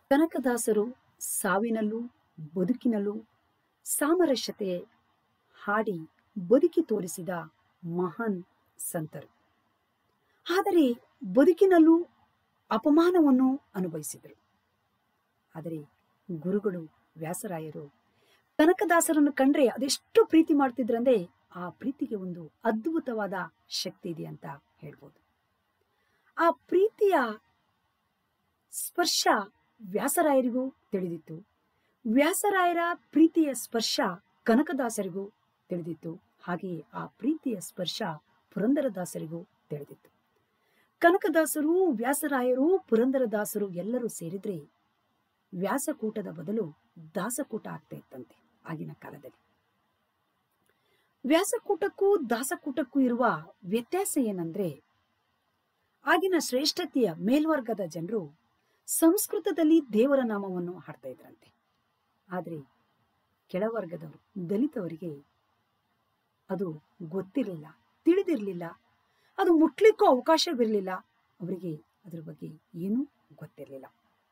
ಕನಕದಾಸರು ಸಾವಿನಲ್ಲೂ ಬದುಕಿನಲ್ಲೂ ಸಾಮರಸ್ಯತೆ ಹಾಡಿ ಬದುಕಿ ತೋರಿಸಿದ ಮಹಾನ್ ಸಂತರು ಆದರೆ ಬದುಕಿನಲ್ಲೂ ಅಪಮಾನವನ್ನು ಅನುಭವಿಸಿದರು ಆದರೆ ಗುರುಗಳು ವ್ಯಾಸರಾಯರು ಕನಕದಾಸರನ್ನು ಕಂಡ್ರೆ ಅದೆಷ್ಟು ಪ್ರೀತಿ ಮಾಡ್ತಿದ್ರಂದ್ರೆ ಆ ಪ್ರೀತಿಗೆ ಒಂದು ಅದ್ಭುತವಾದ ಶಕ್ತಿ ಇದೆ ಅಂತ ಹೇಳ್ಬೋದು ಆ ಪ್ರೀತಿಯ ಸ್ಪರ್ಶ ವ್ಯಾಸರಾಯರಿಗೂ ತಿಳಿದಿತ್ತು ವ್ಯಾಸರಾಯರ ಪ್ರೀತಿಯ ಸ್ಪರ್ಶ ಕನಕದಾಸರಿಗೂ ತಿಳಿದಿತ್ತು ಹಾಗೆಯೇ ಆ ಪ್ರೀತಿಯ ಸ್ಪರ್ಶ ಪುರಂದರದಾಸರಿಗೂ ತಿಳಿದಿತ್ತು ಕನಕದಾಸರು ವ್ಯಾಸರಾಯರು ಪುರಂದರದಾಸರು ಎಲ್ಲರೂ ಸೇರಿದ್ರೆ ವ್ಯಾಸಕೂಟದ ಬದಲು ದಾಸಕೂಟ ಆಗ್ತಾ ಇತ್ತಂತೆ ಆಗಿನ ಕಾಲದಲ್ಲಿ ವ್ಯಾಸಕೂಟಕ್ಕೂ ದಾಸಕೂಟಕ್ಕೂ ಇರುವ ವ್ಯತ್ಯಾಸ ಏನಂದ್ರೆ ಆಗಿನ ಶ್ರೇಷ್ಠತೆಯ ಮೇಲ್ವರ್ಗದ ಜನರು ಸಂಸ್ಕೃತದಲ್ಲಿ ದೇವರ ನಾಮವನ್ನು ಹಾಡ್ತಾ ಇದ್ರಂತೆ ಆದ್ರೆ ಕೆಳವರ್ಗದವರು ದಲಿತವರಿಗೆ ಅದು ಗೊತ್ತಿರಲಿಲ್ಲ ತಿಳಿದಿರಲಿಲ್ಲ ಅದು ಮುಟ್ಲಿಕ್ಕೂ ಅವಕಾಶವಿರಲಿಲ್ಲ ಅವರಿಗೆ ಅದರ ಬಗ್ಗೆ ಏನೂ ಗೊತ್ತಿರಲಿಲ್ಲ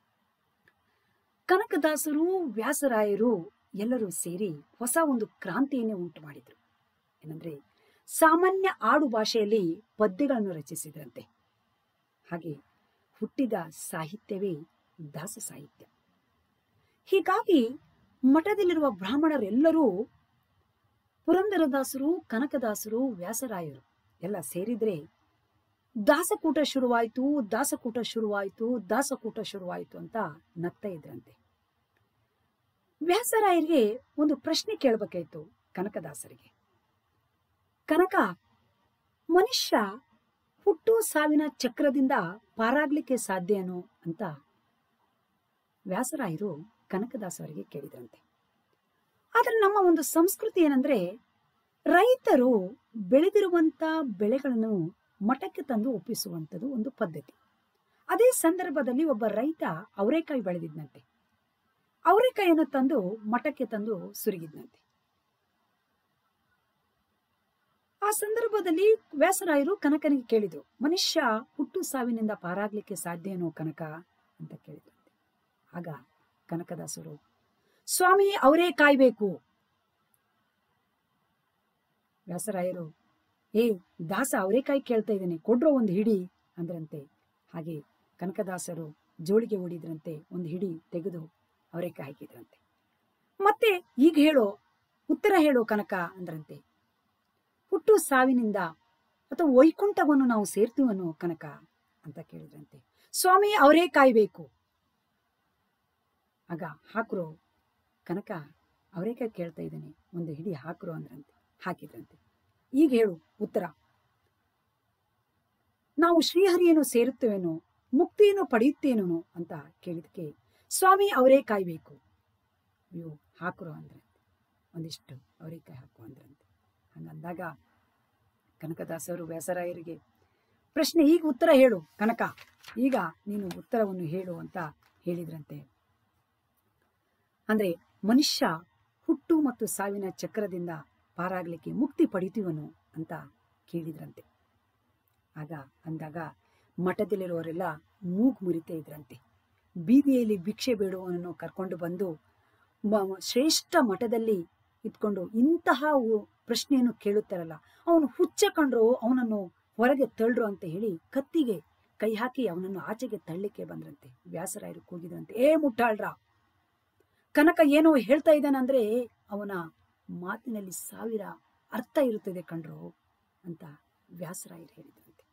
ಕನಕದಾಸರು ವ್ಯಾಸರಾಯರು ಎಲ್ಲರೂ ಸೇರಿ ಹೊಸ ಒಂದು ಕ್ರಾಂತಿಯನ್ನೇ ಉಂಟು ಮಾಡಿದ್ರು ಏನಂದ್ರೆ ಸಾಮಾನ್ಯ ಆಡು ಭಾಷೆಯಲ್ಲಿ ಪದ್ಯಗಳನ್ನು ರಚಿಸಿದ್ರಂತೆ ಹಾಗೆ ಹುಟ್ಟಿದ ಸಾಹಿತ್ಯವೇ ದಾಸ ಸಾಹಿತ್ಯ ಹೀಗಾಗಿ ಮಠದಲ್ಲಿರುವ ಬ್ರಾಹ್ಮಣರೆಲ್ಲರೂ ಪುರಂದರದಾಸರು ಕನಕದಾಸರು ವ್ಯಾಸರಾಯರು ಎಲ್ಲ ಸೇರಿದ್ರೆ ದಾಸಕೂಟ ಶುರುವಾಯಿತು ದಾಸಕೂಟ ಶುರುವಾಯಿತು ದಾಸಕೂಟ ಶುರುವಾಯಿತು ಅಂತ ನಗ್ತಾ ಇದ್ರಂತೆ ವ್ಯಾಸರಾಯರಿಗೆ ಒಂದು ಪ್ರಶ್ನೆ ಕೇಳಬೇಕಾಯ್ತು ಕನಕದಾಸರಿಗೆ ಕನಕ ಮನುಷ್ಯ ಹುಟ್ಟು ಸಾವಿನ ಚಕ್ರದಿಂದ ಪಾರಾಗ್ಲಿಕ್ಕೆ ಸಾಧ್ಯನೋ ಅಂತ ವ್ಯಾಸರಾಯರು ಕನಕದಾಸರಿಗೆ ಕೇಳಿದ್ರಂತೆ ಆದ್ರೆ ನಮ್ಮ ಒಂದು ಸಂಸ್ಕೃತಿ ಏನಂದ್ರೆ ರೈತರು ಬೆಳೆದಿರುವಂತ ಬೆಳೆಗಳನ್ನು ಮಠಕ್ಕೆ ತಂದು ಒಪ್ಪಿಸುವಂಥದ್ದು ಒಂದು ಪದ್ಧತಿ ಅದೇ ಸಂದರ್ಭದಲ್ಲಿ ಒಬ್ಬ ರೈತ ಅವರೇಕಾಯಿ ಬೆಳೆದಿದ್ನಂತೆ ಅವರೇಕಾಯಿಯನ್ನು ತಂದು ಮಠಕ್ಕೆ ತಂದು ಸುರಿಗಿದ್ನಂತೆ ಆ ಸಂದರ್ಭದಲ್ಲಿ ವ್ಯಾಸರಾಯರು ಕನಕನಿಗೆ ಕೇಳಿದ್ರು ಮನುಷ್ಯ ಹುಟ್ಟು ಸಾವಿನಿಂದ ಪಾರಾಗ್ಲಿಕ್ಕೆ ಸಾಧ್ಯನೋ ಕನಕ ಅಂತ ಕೇಳಿದ್ರಂತೆ ಆಗ ಕನಕದಾಸರು ಸ್ವಾಮಿ ಅವರೇ ಕಾಯ್ಬೇಕು ವ್ಯಾಸರಾಯರು ಏ ದಾಸ ಅವರೇಕಾಯಿ ಕೇಳ್ತಾ ಇದ್ದೇನೆ ಕೊಡ್ರೋ ಒಂದು ಹಿಡಿ ಅಂದ್ರಂತೆ ಹಾಗೆ ಕನಕದಾಸರು ಜೋಳಿಗೆ ಓಡಿದ್ರಂತೆ ಒಂದು ಹಿಡಿ ತೆಗೆದು ಅವರೇಕಾಯಿ ಹಾಕಿದ್ರಂತೆ ಮತ್ತೆ ಈಗ ಹೇಳೋ ಉತ್ತರ ಹೇಳೋ ಕನಕ ಅಂದ್ರಂತೆ ಹುಟ್ಟು ಸಾವಿನಿಂದ ಅಥವಾ ವೈಕುಂಠವನ್ನು ನಾವು ಸೇರ್ತೀವನು ಕನಕ ಅಂತ ಕೇಳಿದ್ರಂತೆ ಸ್ವಾಮಿ ಅವರೇ ಕಾಯ್ಬೇಕು ಆಗ ಹಾಕ್ರೋ ಕನಕ ಅವರೇಕಾಯಿ ಕೇಳ್ತಾ ಇದ್ದೇನೆ ಒಂದು ಹಿಡಿ ಹಾಕ್ರೋ ಅಂದ್ರಂತೆ ಹಾಕಿದ್ರಂತೆ ಈಗ ಹೇಳು ಉತ್ತರ ನಾವು ಶ್ರೀಹರಿಯನ್ನು ಸೇರುತ್ತೇವೇನೋ ಮುಕ್ತಿಯನ್ನು ಪಡೆಯುತ್ತೇನೋ ಅಂತ ಕೇಳಿದಕ್ಕೆ ಸ್ವಾಮಿ ಅವರೇ ಕಾಯ್ಬೇಕು ಅಯ್ಯೋ ಹಾಕ್ರೋ ಅಂದ್ರಂತೆ ಒಂದಿಷ್ಟು ಅವರೇಕಾಯಿ ಹಾಕು ಅಂದ್ರಂತೆ ಹಂಗಂದಾಗ ಕನಕದಾಸರು ವ್ಯಾಸರಾಯರಿಗೆ ಪ್ರಶ್ನೆ ಈಗ ಉತ್ತರ ಹೇಳು ಕನಕ ಈಗ ನೀನು ಉತ್ತರವನ್ನು ಹೇಳು ಅಂತ ಹೇಳಿದ್ರಂತೆ ಅಂದ್ರೆ ಮನುಷ್ಯ ಹುಟ್ಟು ಮತ್ತು ಸಾವಿನ ಚಕ್ರದಿಂದ ಪಾರಾಗ್ಲಿಕ್ಕೆ ಮುಕ್ತಿ ಪಡಿತೀವನು ಅಂತ ಕೇಳಿದ್ರಂತೆ ಆಗ ಅಂದಾಗ ಮಠದಲ್ಲಿರುವವರೆಲ್ಲ ಮೂಗು ಮುರಿತಾ ಇದ್ರಂತೆ ಬೀದಿಯಲ್ಲಿ ಭಿಕ್ಷೆ ಬೇಡುವವನನ್ನು ಕರ್ಕೊಂಡು ಬಂದು ಮ- ಶ್ರೇಷ್ಠ ಮಠದಲ್ಲಿ ಇದ್ಕೊಂಡು ಇಂತಹ ಉ- ಪ್ರಶ್ನೆಯನ್ನು ಕೇಳುತ್ತಾರಲ್ಲ ಅವನು ಹುಚ್ಚ ಕಂಡ್ರು ಅವನನ್ನು ಹೊರಗೆ ತಳ್ಳ್ರು ಅಂತ ಹೇಳಿ ಕತ್ತಿಗೆ ಕೈ ಹಾಕಿ ಅವನನ್ನು ಆಚೆಗೆ ತಳ್ಳಿಕ್ಕೆ ಬಂದ್ರಂತೆ ವ್ಯಾಸರಾಯರು ಕೂಗಿದ್ರಂತೆ ಏ ಮುಟ್ಟಾಳ್ರ ಕನಕ ಏನೋ ಹೇಳ್ತಾ ಇದ್ದಾನಂದ್ರೆ ಅವನ ಮಾತಿನಲ್ಲಿ ಸಾವಿರ ಅರ್ಥ ಇರುತ್ತದೆ ಕಣ್ರು ಅಂತ ವ್ಯಾಸರಾಯರು ಹೇಳಿದ್ರಂತೆ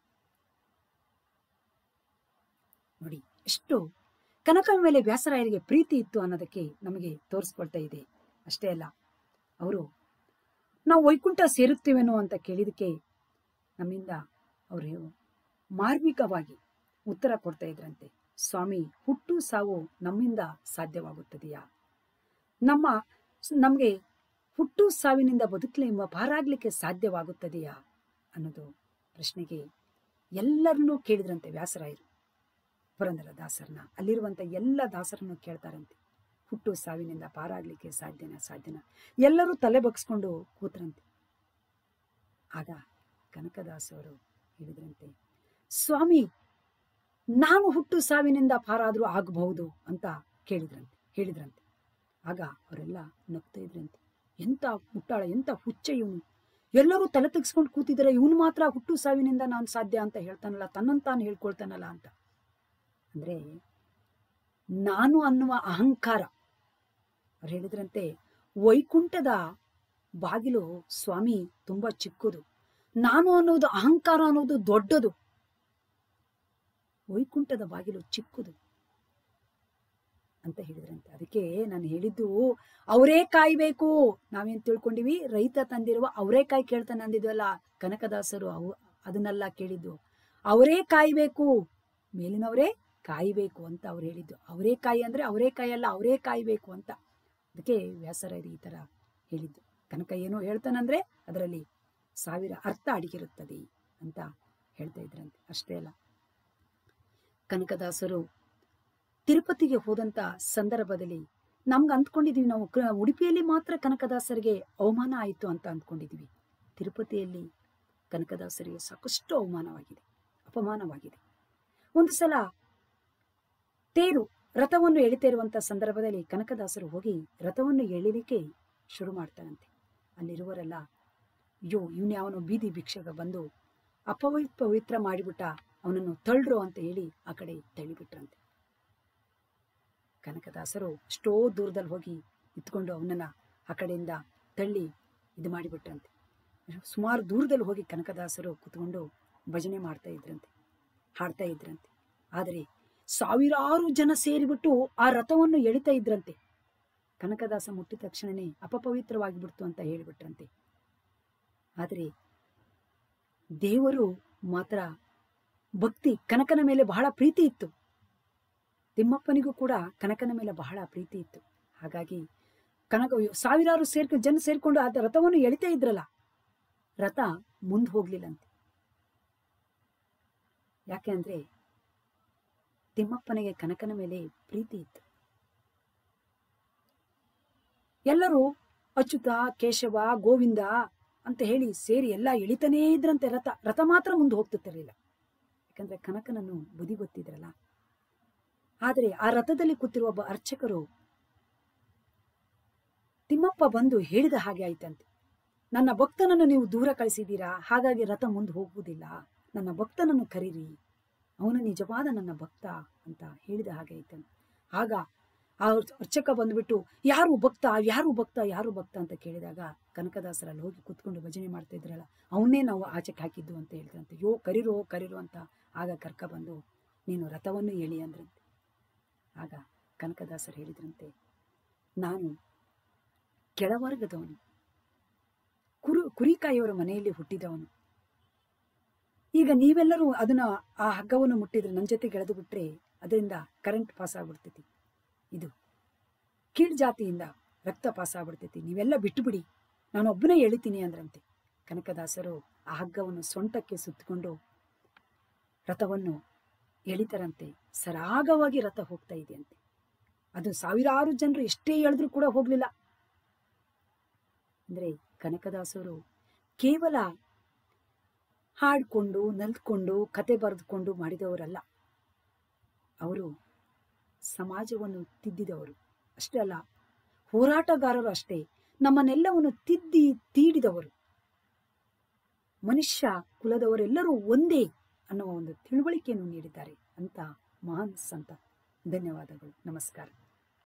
ನೋಡಿ ಎಷ್ಟು ಕನಕ ಮೇಲೆ ವ್ಯಾಸರಾಯರಿಗೆ ಪ್ರೀತಿ ಇತ್ತು ಅನ್ನೋದಕ್ಕೆ ನಮಗೆ ತೋರಿಸ್ಕೊಳ್ತಾ ಇದೆ ಅಷ್ಟೇ ಅಲ್ಲ ಅವರು ನಾವು ವೈಕುಂಠ ಸೇರುತ್ತೇವೇನೋ ಅಂತ ಕೇಳಿದಕ್ಕೆ ನಮ್ಮಿಂದ ಅವರು ಮಾರ್ಮಿಕವಾಗಿ ಉತ್ತರ ಕೊಡ್ತಾ ಇದ್ರಂತೆ ಸ್ವಾಮಿ ಹುಟ್ಟು ಸಾವು ನಮ್ಮಿಂದ ಸಾಧ್ಯವಾಗುತ್ತದೆಯಾ ನಮ್ಮ ನಮಗೆ ಹುಟ್ಟು ಸಾವಿನಿಂದ ಬದುಕಲಿ ಎಂಬ ಪಾರಾಗ್ಲಿಕ್ಕೆ ಸಾಧ್ಯವಾಗುತ್ತದೆಯಾ ಅನ್ನೋದು ಪ್ರಶ್ನೆಗೆ ಎಲ್ಲರನ್ನೂ ಕೇಳಿದ್ರಂತೆ ವ್ಯಾಸರಾಯರು ಪುರಂದರ ದಾಸರನ್ನ ಅಲ್ಲಿರುವಂತ ಎಲ್ಲ ದಾಸರನ್ನು ಕೇಳ್ತಾರಂತೆ ಹುಟ್ಟು ಸಾವಿನಿಂದ ಪಾರಾಗ್ಲಿಕ್ಕೆ ಸಾಧ್ಯನಾ ಸಾಧ್ಯನಾ ಎಲ್ಲರೂ ತಲೆ ಬಗ್ಸ್ಕೊಂಡು ಕೂತ್ರಂತೆ ಆಗ ಕನಕದಾಸರು ಹೇಳಿದ್ರಂತೆ ಸ್ವಾಮಿ ನಾನು ಹುಟ್ಟು ಸಾವಿನಿಂದ ಪಾರಾದ್ರೂ ಆಗಬಹುದು ಅಂತ ಕೇಳಿದ್ರಂತೆ ಹೇಳಿದ್ರಂತೆ ಆಗ ಅವರೆಲ್ಲ ನಗ್ತಾ ಇದ್ರಂತೆ ಎಂತ ಮುಟ್ಟಾಳ ಎಂತ ಹುಚ್ಚ ಇವನು ಎಲ್ಲರೂ ತಲೆ ತೆಗೆಸ್ಕೊಂಡು ಕೂತಿದ್ದಾರೆ ಇವನು ಮಾತ್ರ ಹುಟ್ಟು ಸಾವಿನಿಂದ ನಾನು ಸಾಧ್ಯ ಅಂತ ಹೇಳ್ತಾನಲ್ಲ ತನ್ನಂತಾನು ಹೇಳ್ಕೊಳ್ತಾನಲ್ಲ ಅಂತ ಅಂದ್ರೆ ನಾನು ಅನ್ನುವ ಅಹಂಕಾರ ಅವ್ರು ಹೇಳಿದ್ರಂತೆ ವೈಕುಂಠದ ಬಾಗಿಲು ಸ್ವಾಮಿ ತುಂಬಾ ಚಿಕ್ಕದು ನಾನು ಅನ್ನೋದು ಅಹಂಕಾರ ಅನ್ನೋದು ದೊಡ್ಡದು ವೈಕುಂಠದ ಬಾಗಿಲು ಚಿಕ್ಕದು ಅಂತ ಹೇಳಿದ್ರಂತೆ ಅದಕ್ಕೆ ನಾನು ಹೇಳಿದ್ದು ಅವರೇ ಕಾಯ್ಬೇಕು ನಾವೇನ್ ತಿಳ್ಕೊಂಡಿವಿ ರೈತ ತಂದಿರುವ ಅವರೇಕಾಯಿ ಕೇಳ್ತಾನೆ ಅಂದಿದ್ವಲ್ಲ ಕನಕದಾಸರು ಅವು ಅದನ್ನೆಲ್ಲ ಕೇಳಿದ್ದು ಅವರೇ ಕಾಯ್ಬೇಕು ಮೇಲಿನವರೇ ಕಾಯ್ಬೇಕು ಅಂತ ಅವ್ರು ಹೇಳಿದ್ದು ಅವರೇ ಕಾಯಿ ಅಂದ್ರೆ ಅವರೇ ಕಾಯಿ ಅಲ್ಲ ಅವರೇ ಕಾಯ್ಬೇಕು ಅಂತ ಅದಕ್ಕೆ ವ್ಯಾಸರಾಯರು ಈ ತರ ಹೇಳಿದ್ದು ಕನಕ ಏನೋ ಹೇಳ್ತಾನಂದ್ರೆ ಅದರಲ್ಲಿ ಸಾವಿರ ಅರ್ಥ ಅಡಗಿರುತ್ತದೆ ಅಂತ ಹೇಳ್ತಾ ಇದ್ರಂತೆ ಅಷ್ಟೇ ಅಲ್ಲ ಕನಕದಾಸರು ತಿರುಪತಿಗೆ ಹೋದಂತ ಸಂದರ್ಭದಲ್ಲಿ ನಮ್ಗೆ ಅಂದ್ಕೊಂಡಿದೀವಿ ನಾವು ಕ- ಉಡುಪಿಯಲ್ಲಿ ಮಾತ್ರ ಕನಕದಾಸರಿಗೆ ಅವಮಾನ ಆಯಿತು ಅಂತ ಅಂದ್ಕೊಂಡಿದೀವಿ ತಿರುಪತಿಯಲ್ಲಿ ಕನಕದಾಸರಿಗೆ ಸಾಕಷ್ಟು ಅವಮಾನವಾಗಿದೆ ಅಪಮಾನವಾಗಿದೆ ಒಂದು ಸಲ ತೇರು ರಥವನ್ನು ಎಳಿತಾ ಇರುವಂತ ಸಂದರ್ಭದಲ್ಲಿ ಕನಕದಾಸರು ಹೋಗಿ ರಥವನ್ನು ಎಳಿಲಿಕ್ಕೆ ಶುರು ಮಾಡ್ತಾರಂತೆ ಅಲ್ಲಿರುವರೆಲ್ಲ ಅಯ್ಯೋ ಇವನು ಯಾವನೋ ಬೀದಿ ಭಿಕ್ಷಗ ಬಂದು ಅಪವಿತ್ರ ಪವಿತ್ರ ಮಾಡಿಬಿಟ್ಟ ಅವನನ್ನು ತಳ್ಳ್ರು ಅಂತ ಹೇಳಿ ಆ ಕಡೆ ತಳ್ಳಿಬಿಟ್ರಂತೆ ಕನಕದಾಸರು ಎಷ್ಟೋ ದೂರದಲ್ಲಿ ಹೋಗಿ ನಿಂತ್ಕೊಂಡು ಅವನನ್ನ ಆ ಕಡೆಯಿಂದ ತಳ್ಳಿ ಇದು ಮಾಡಿಬಿಟ್ರಂತೆ ಸುಮಾರು ದೂರದಲ್ಲಿ ಹೋಗಿ ಕನಕದಾಸರು ಕುತ್ಕೊಂಡು ಭಜನೆ ಮಾಡ್ತಾ ಇದ್ರಂತೆ ಹಾಡ್ತಾ ಇದ್ರಂತೆ ಆದರೆ ಸಾವಿರಾರು ಜನ ಸೇರಿಬಿಟ್ಟು ಆ ರಥವನ್ನು ಎಳಿತಾ ಇದ್ರಂತೆ ಕನಕದಾಸ ಮುಟ್ಟಿದ ತಕ್ಷಣನೇ ಅಪಪವಿತ್ರವಾಗಿ ಬಿಡ್ತು ಅಂತ ಹೇಳಿಬಿಟ್ರಂತೆ ಆದರೆ ದೇವರು ಮಾತ್ರ ಭಕ್ತಿ ಕನಕನ ಮೇಲೆ ಬಹಳ ಪ್ರೀತಿ ಇತ್ತು ತಿಮ್ಮಪ್ಪನಿಗೂ ಕೂಡ ಕನಕನ ಮೇಲೆ ಬಹಳ ಪ್ರೀತಿ ಇತ್ತು ಹಾಗಾಗಿ ಕನಕ ಸಾವಿರಾರು ಸೇರ್ಕ ಜನ ಸೇರ್ಕೊಂಡು ಆ ರಥವನ್ನು ಎಳಿತಾ ಇದ್ರಲ್ಲ ರಥ ಮುಂದೆ ಹೋಗ್ಲಿಲ್ಲಂತೆ ಯಾಕೆ ಅಂದ್ರೆ ತಿಮ್ಮಪ್ಪನಿಗೆ ಕನಕನ ಮೇಲೆ ಪ್ರೀತಿ ಇತ್ತು ಎಲ್ಲರೂ ಅಚ್ಯುತ ಕೇಶವ ಗೋವಿಂದ ಅಂತ ಹೇಳಿ ಸೇರಿ ಎಲ್ಲ ಎಳಿತಾನೇ ಇದ್ರಂತೆ ರಥ ರಥ ಮಾತ್ರ ಮುಂದೆ ಹೋಗ್ತಿರ್ಲಿಲ್ಲ ಯಾಕಂದ್ರೆ ಕನಕನನ್ನು ಬುದ್ಧಿ ಗೊತ್ತಿದ್ರಲ್ಲ ಆದರೆ ಆ ರಥದಲ್ಲಿ ಕೂತಿರುವ ಒಬ್ಬ ಅರ್ಚಕರು ತಿಮ್ಮಪ್ಪ ಬಂದು ಹೇಳಿದ ಹಾಗೆ ಆಯ್ತಂತೆ ನನ್ನ ಭಕ್ತನನ್ನು ನೀವು ದೂರ ಕಳಿಸಿದ್ದೀರಾ ಹಾಗಾಗಿ ರಥ ಮುಂದೆ ಹೋಗುವುದಿಲ್ಲ ನನ್ನ ಭಕ್ತನನ್ನು ಕರೀರಿ ಅವನು ನಿಜವಾದ ನನ್ನ ಭಕ್ತ ಅಂತ ಹೇಳಿದ ಹಾಗೆ ಆಯ್ತಂತೆ ಆಗ ಆ ಅರ್ಚಕ ಬಂದ್ಬಿಟ್ಟು ಯಾರು ಭಕ್ತ ಯಾರು ಭಕ್ತ ಯಾರು ಭಕ್ತ ಅಂತ ಕೇಳಿದಾಗ ಕನಕದಾಸರಲ್ಲಿ ಹೋಗಿ ಕುತ್ಕೊಂಡು ಭಜನೆ ಮಾಡ್ತಾ ಇದ್ರಲ್ಲ ಅವನ್ನೇ ನಾವು ಆಚೆಗೆ ಹಾಕಿದ್ದು ಅಂತ ಹೇಳ್ತಂತೆ ಯೋ ಕರಿರೋ ಕರಿರೋ ಅಂತ ಆಗ ಕರ್ಕ ಬಂದು ನೀನು ರಥವನ್ನು ಎಳಿ ಅಂದ್ರಂತೆ ಆಗ ಕನಕದಾಸರು ಹೇಳಿದ್ರಂತೆ ನಾನು ಕೆಳವರ್ಗದವನು ಕುರು ಕುರಿಕಾಯಿಯವರ ಮನೆಯಲ್ಲಿ ಹುಟ್ಟಿದವನು ಈಗ ನೀವೆಲ್ಲರೂ ಅದನ್ನ ಆ ಹಗ್ಗವನ್ನು ಮುಟ್ಟಿದ್ರೆ ನನ್ನ ಜೊತೆ ಗೆಳೆದು ಬಿಟ್ರೆ ಅದರಿಂದ ಕರೆಂಟ್ ಪಾಸ್ ಆಗ್ಬಿಡ್ತೈತಿ ಇದು ಕೀಳ್ ಜಾತಿಯಿಂದ ರಕ್ತ ಪಾಸ್ ಆಗ್ಬಿಡ್ತೈತಿ ನೀವೆಲ್ಲ ಬಿಟ್ಟು ಬಿಡಿ ನಾನು ಒಬ್ಬನೇ ಎಳಿತೀನಿ ಅಂದ್ರಂತೆ ಕನಕದಾಸರು ಆ ಹಗ್ಗವನ್ನು ಸೊಂಟಕ್ಕೆ ಸುತ್ತಕೊಂಡು ರಥವನ್ನು ಎಳಿತಾರಂತೆ ಸರಾಗವಾಗಿ ರಥ ಹೋಗ್ತಾ ಇದೆಯಂತೆ ಅದು ಸಾವಿರಾರು ಜನರು ಎಷ್ಟೇ ಎಳೆದ್ರೂ ಕೂಡ ಹೋಗ್ಲಿಲ್ಲ ಅಂದ್ರೆ ಕನಕದಾಸರು ಕೇವಲ ಹಾಡ್ಕೊಂಡು ನಲ್ಕೊಂಡು ಕತೆ ಬರೆದುಕೊಂಡು ಮಾಡಿದವರಲ್ಲ ಅವರು ಸಮಾಜವನ್ನು ತಿದ್ದಿದವರು ಅಷ್ಟೇ ಅಲ್ಲ ಹೋರಾಟಗಾರರು ಅಷ್ಟೇ ನಮ್ಮನ್ನೆಲ್ಲವನ್ನು ತಿದ್ದಿ ತೀಡಿದವರು ಮನುಷ್ಯ ಕುಲದವರೆಲ್ಲರೂ ಒಂದೇ ಅನ್ನುವ ಒಂದು ತಿಳುವಳಿಕೆಯನ್ನು ನೀಡಿದ್ದಾರೆ ಅಂತ ಮಹಾನ್ ಸಂತ ಧನ್ಯವಾದಗಳು ನಮಸ್ಕಾರ